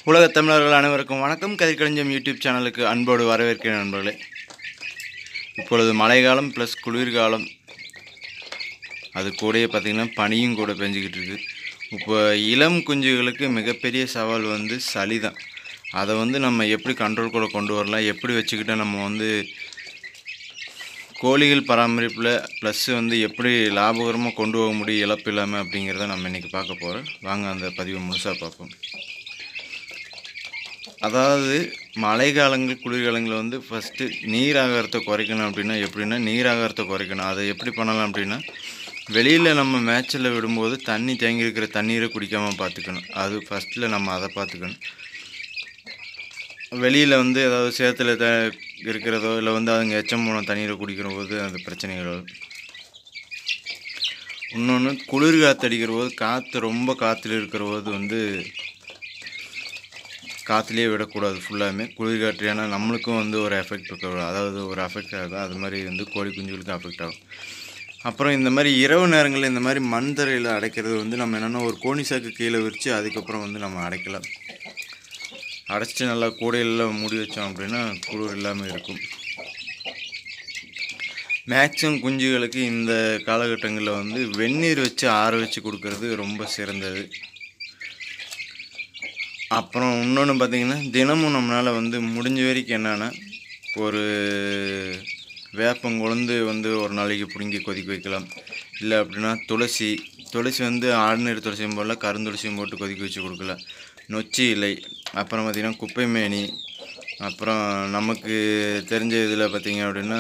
உலகத் தமிழர்கள் அனைவருக்கும் வணக்கம் கதிர்கழிஞ்சம் யூடியூப் சேனலுக்கு அன்போடு வரவேற்கிறேன் நண்பர்களே இப்பொழுது மழைக்காலம் ப்ளஸ் குளிர்காலம் அது கூடயே பார்த்திங்கன்னா பனியும் கூட பெஞ்சிக்கிட்டு இருக்கு இப்போ இளம் குஞ்சுகளுக்கு மிகப்பெரிய சவால் வந்து சளி தான் அதை வந்து நம்ம எப்படி கண்ட்ரோல்குள்ளே கொண்டு வரலாம் எப்படி வச்சுக்கிட்டு நம்ம வந்து கோழிகள் பராமரிப்பில் ப்ளஸ் வந்து எப்படி லாபகரமாக கொண்டு போக முடியும் இழப்பு இல்லாமல் அப்படிங்கிறத நம்ம இன்றைக்கி பார்க்க போகிறோம் வாங்க அந்த பதிவை முழுசாக பார்ப்போம் அதாவது மழை காலங்கள் குளிர்காலங்களில் வந்து ஃபஸ்ட்டு நீர் ஆகாரத்தை குறைக்கணும் அப்படின்னா எப்படின்னா நீர் ஆகாரத்தை குறைக்கணும் அதை எப்படி பண்ணலாம் அப்படின்னா வெளியில் நம்ம மேட்சில் விடும்போது தண்ணி தேங்கி இருக்கிற தண்ணீரை குடிக்காமல் பார்த்துக்கணும் அது ஃபஸ்ட்டில் நம்ம அதை பார்த்துக்கணும் வெளியில் வந்து ஏதாவது சேத்துல த இருக்கிறதோ இல்லை வந்து அதுங்க எச்சம் போன தண்ணீரை குடிக்கிற போது அந்த பிரச்சனைகள் வரும் இன்னொன்று குளிர் காற்று அடிக்கிற போது காற்று ரொம்ப காற்றுல இருக்கிற போது வந்து காற்றுலேயே விடக்கூடாது ஃபுல்லாமே குளிர் காற்று ஏன்னா நம்மளுக்கும் வந்து ஒரு எஃபெக்ட் இருக்க அதாவது ஒரு அஃபெக்ட் ஆகும் அது மாதிரி வந்து கோழி குஞ்சுகளுக்கும் அஃபெக்ட் ஆகும் அப்புறம் இந்த மாதிரி இரவு நேரங்களில் இந்த மாதிரி மண் தரையில் அடைக்கிறது வந்து நம்ம என்னென்னா ஒரு கோணி சாக்கு கீழே விரித்து அதுக்கப்புறம் வந்து நம்ம அடைக்கலாம் அடைச்சிட்டு நல்லா கூடையெல்லாம் மூடி வச்சோம் அப்படின்னா குளிர் இல்லாமல் இருக்கும் மேக்ஸிமம் குஞ்சுகளுக்கு இந்த காலகட்டங்களில் வந்து வெந்நீர் வச்சு ஆற வச்சு கொடுக்கறது ரொம்ப சிறந்தது அப்புறம் இன்னொன்று பார்த்தீங்கன்னா தினமும் நம்மளால் வந்து முடிஞ்ச வரைக்கும் என்னென்னா ஒரு வேப்பங்குழந்து வந்து ஒரு நாளைக்கு பிடுங்கி கொதிக்க வைக்கலாம் இல்லை அப்படின்னா துளசி துளசி வந்து ஆர்டினரி துளசியும் போடல கருந்துளசியும் போட்டு கொதிக்க வச்சு கொடுக்கலாம் நொச்சி இலை அப்புறம் பார்த்திங்கன்னா குப்பை மேனி அப்புறம் நமக்கு தெரிஞ்ச இதில் பார்த்திங்க அப்படின்னா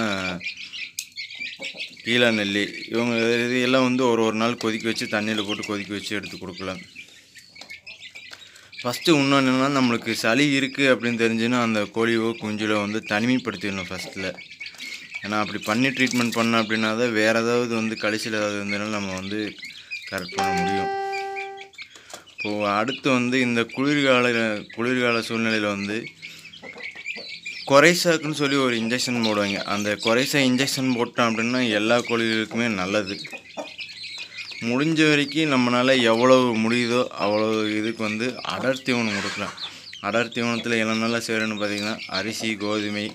கீழா நெல்லி இவங்க இது எல்லாம் வந்து ஒரு ஒரு நாள் கொதிக்க வச்சு தண்ணியில் போட்டு கொதிக்க வச்சு எடுத்து கொடுக்கலாம் ஃபஸ்ட்டு இன்னொன்று என்னென்னா நம்மளுக்கு சளி இருக்குது அப்படின்னு தெரிஞ்சுன்னா அந்த கோழியோ குஞ்சிலோ வந்து தனிமைப்படுத்திடணும் ஃபஸ்ட்டில் ஏன்னா அப்படி பண்ணி ட்ரீட்மெண்ட் பண்ணோம் அப்படின்னா தான் வேறு ஏதாவது வந்து கழிச்சல் ஏதாவது இருந்ததுனால நம்ம வந்து கரெக்ட் பண்ண முடியும் இப்போது அடுத்து வந்து இந்த குளிர்கால குளிர்கால சூழ்நிலையில் வந்து குறைசாக்குன்னு சொல்லி ஒரு இன்ஜெக்ஷன் போடுவாங்க அந்த குறைசா இன்ஜெக்ஷன் போட்டோம் அப்படின்னா எல்லா கோழிகளுக்குமே நல்லது முடிஞ்ச வரைக்கும் நம்மளால் எவ்வளோ முடியுதோ அவ்வளோ இதுக்கு வந்து அடர் தீவனம் கொடுக்கலாம் அடர் தீவனத்தில் என்னென்னலாம் சேருன்னு பார்த்திங்கன்னா அரிசி கோதுமை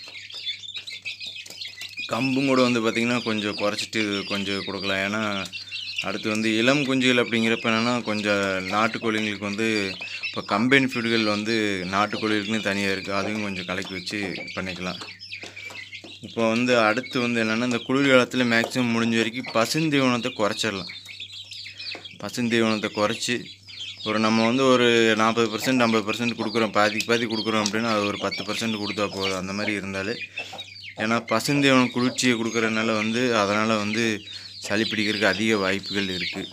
கம்பும் கூட வந்து பார்த்திங்கன்னா கொஞ்சம் குறைச்சிட்டு கொஞ்சம் கொடுக்கலாம் ஏன்னா அடுத்து வந்து இளம் குஞ்சுகள் அப்படிங்கிறப்ப என்னென்னா கொஞ்சம் நாட்டுக்கோழிங்களுக்கு வந்து இப்போ கம்பெனி ஃபீடுகள் வந்து நாட்டுக்கோழிகளுக்குன்னு தனியாக இருக்குது அதையும் கொஞ்சம் கலக்கி வச்சு பண்ணிக்கலாம் இப்போ வந்து அடுத்து வந்து என்னென்னா இந்த குளிர்காலத்தில் மேக்ஸிமம் முடிஞ்ச வரைக்கும் பசுந்தீவனத்தை குறைச்சிடலாம் பசுந்தீவனத்தை குறைச்சி ஒரு நம்ம வந்து ஒரு நாற்பது பர்சன்ட் ஐம்பது பர்சன்ட் கொடுக்குறோம் பாதிக்கு பாதி கொடுக்குறோம் அப்படின்னா அது ஒரு பத்து பர்சன்ட் கொடுத்தா போதும் அந்த மாதிரி இருந்தாலே ஏன்னா பசுந்தீவனம் குளிர்ச்சியை கொடுக்குறதுனால வந்து அதனால் வந்து சளி பிடிக்கிறதுக்கு அதிக வாய்ப்புகள் இருக்குது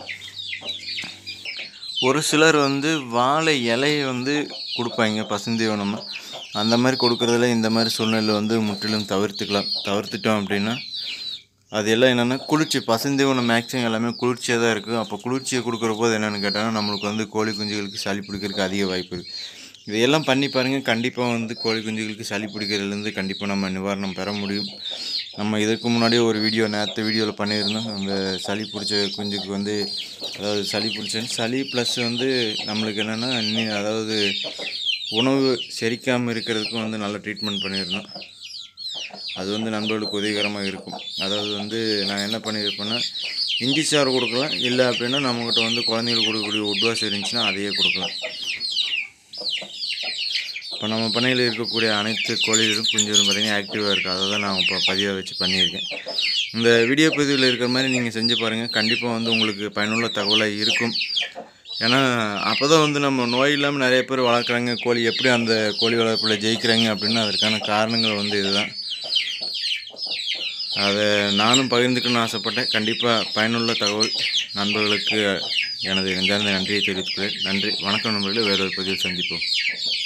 ஒரு சிலர் வந்து வாழை இலையை வந்து கொடுப்பாங்க பசுந்தீவனமாக அந்த மாதிரி கொடுக்குறதுல இந்த மாதிரி சூழ்நிலை வந்து முற்றிலும் தவிர்த்துக்கலாம் தவிர்த்துட்டோம் அப்படின்னா அது எல்லாம் என்னென்னா குளிர்ச்சி பசுந்தீவனம் மேக்ஸிமம் எல்லாமே குளிர்ச்சியாக தான் இருக்குது அப்போ குளிர்ச்சியை கொடுக்குற போது என்னென்னு கேட்டால் நம்மளுக்கு வந்து கோழி குஞ்சுகளுக்கு சளி பிடிக்கிறதுக்கு அதிக வாய்ப்பு இருக்குது இதையெல்லாம் பண்ணி பாருங்கள் கண்டிப்பாக வந்து கோழி குஞ்சுகளுக்கு சளி பிடிக்கிறதுலேருந்து கண்டிப்பாக நம்ம நிவாரணம் பெற முடியும் நம்ம இதுக்கு முன்னாடியே ஒரு வீடியோ நேற்று வீடியோவில் பண்ணியிருந்தோம் அந்த சளி பிடிச்ச குஞ்சுக்கு வந்து அதாவது சளி பிடிச்ச சளி ப்ளஸ் வந்து நம்மளுக்கு என்னென்னா அதாவது உணவு செரிக்காமல் இருக்கிறதுக்கும் வந்து நல்ல ட்ரீட்மெண்ட் பண்ணியிருந்தோம் அது வந்து நண்பர்களுக்கு உதவிகரமாக இருக்கும் அதாவது வந்து நான் என்ன பண்ணியிருப்பேன்னா இஞ்சி சாறு கொடுக்கலாம் இல்லை அப்படின்னா நம்மக்கிட்ட வந்து குழந்தைங்களுக்கு கொடுக்கக்கூடிய உட்வாஸ் இருந்துச்சுன்னா அதையே கொடுக்கலாம் இப்போ நம்ம பண்ணையில் இருக்கக்கூடிய அனைத்து கோழிகளும் குஞ்சுகளும் பார்த்திங்கன்னா ஆக்டிவாக இருக்குது அதை தான் நான் இப்போ பதிவாக வச்சு பண்ணியிருக்கேன் இந்த வீடியோ பதிவில் இருக்கிற மாதிரி நீங்கள் செஞ்சு பாருங்கள் கண்டிப்பாக வந்து உங்களுக்கு பயனுள்ள தகவலாக இருக்கும் ஏன்னா அப்போ தான் வந்து நம்ம நோய் இல்லாமல் நிறைய பேர் வளர்க்குறாங்க கோழி எப்படி அந்த கோழி வளர்ப்பில் ஜெயிக்கிறாங்க அப்படின்னு அதற்கான காரணங்கள் வந்து இதுதான் அதை நானும் பகிர்ந்துக்கணும்னு ஆசைப்பட்டேன் கண்டிப்பாக பயனுள்ள தகவல் நண்பர்களுக்கு எனது நெஞ்சார்ந்த நன்றியை தெரிவித்துக்கிறேன் நன்றி வணக்கம் நண்பர்களே வேறொரு பதிவில் சந்திப்போம்